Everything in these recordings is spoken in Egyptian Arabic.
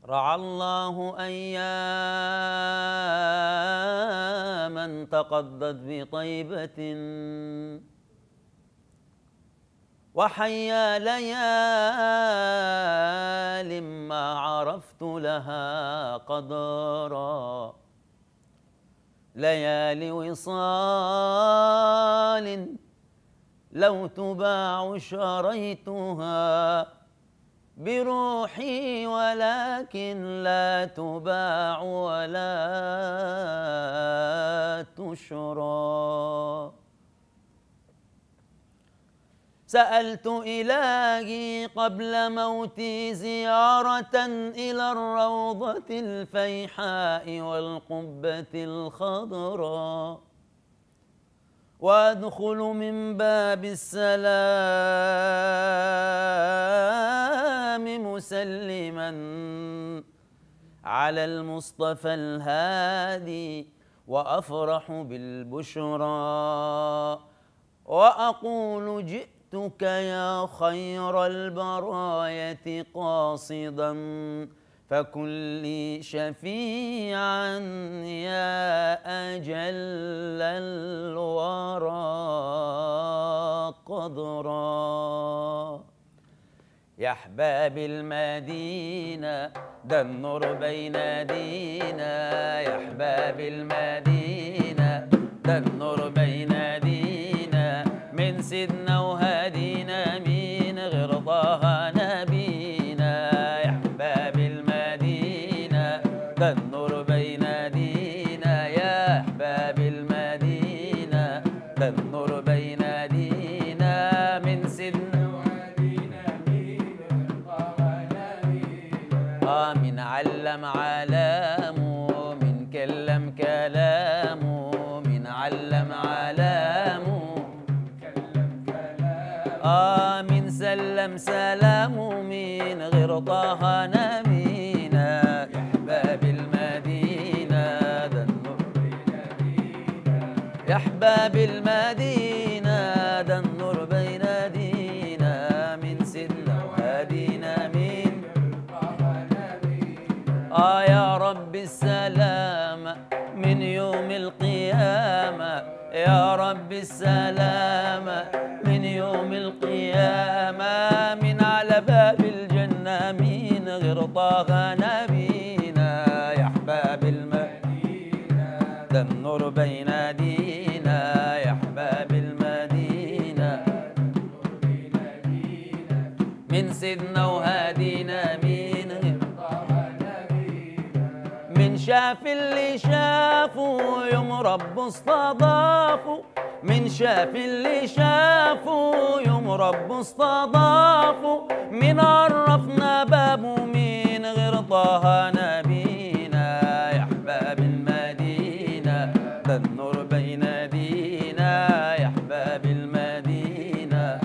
رعى الله أياما تقضت بطيبة وحيا ليال ما عرفت لها قدرا ليالي وصال لو تباع شريتها بروحي ولكن لا تباع ولا تشرى سألت إلهي قبل موتي زيارة إلى الروضة الفيحاء والقبة الخضراء وأدخل من باب السلام مسلما على المصطفى الهادي وأفرح بالبشرى وأقول جئت جئتك يا خير البراية قاصدا فكن لي شفيعا يا أجل الورى قدرا يا أحباب المدينة ده النور بين دينا يا أحباب المدينة ده النور بين دينا من سيدنا وهدينا مين غير طه نبينا يا أحباب المدينة ده النور بين دينا يا أحباب المدينة ده النور بين دينا من سيدنا آه من علم علامه من كلم كلامه من علم علامه آه من سلم سلامه من غير طه نبينا يا أحباب المدينة ده النور يا أحباب المدينة ده النور بين دينا من سيدنا وهدينا من آه يا رب السلام من يوم القيامة يا رب السلام من يوم القيامة من على باب الجنة من غير طه نبينا يا أحباب المدينة ده النور بين دينا يا أحباب المدينة من سيدنا وهدينا من غير من شاف اللي شافه يوم رب استضافه من شاف اللي شافه يوم رب استضافه من عرفنا بابه من غير طه نبينا يا احباب المدينه ده النور بين دينا يا احباب المدينه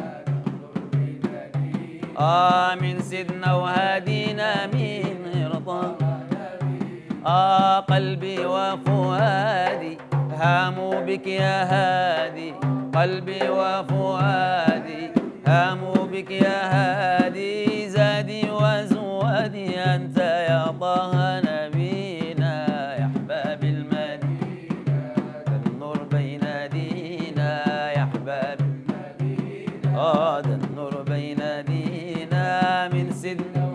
آه من سيدنا وهدينا من غير طه آه قلبي وفؤادي هاموا بك يا هادي قلبي وفؤادي هاموا بك يا هادي زادي وزوادي أنت يا طه نبينا يا أحباب المدينة ده النور بين دينا يا أحباب آه ده النور بين دينا من سيدنا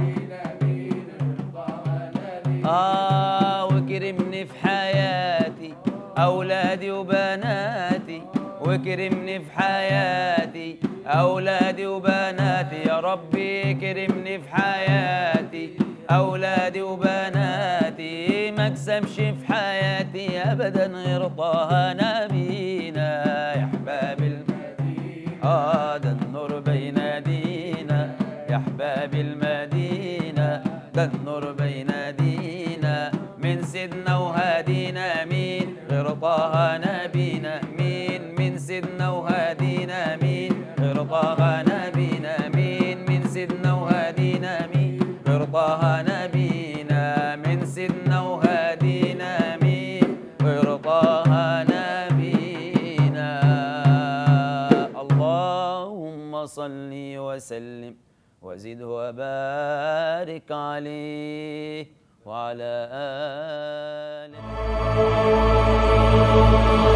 آه وكرمني في حياتي أولادي وبناتي وكرمني في حياتي أولادي وبناتي يا ربي كرمني في حياتي أولادي وبناتي ما اكسبش في حياتي أبدا غير طه نبينا يا أحباب المدينة آه ده النور بين دينا يا أحباب المدينة ده النور بين دينا من سيدنا وهدينا مين غير طه نبينا مين من سيدنا وهدينا مين غير طه نبينا مين من سيدنا وهدينا مين غير طه نبينا من سيدنا وهدينا مين غير طه نبينا اللهم صل وسلم وزده وبارك عليه وعلى آله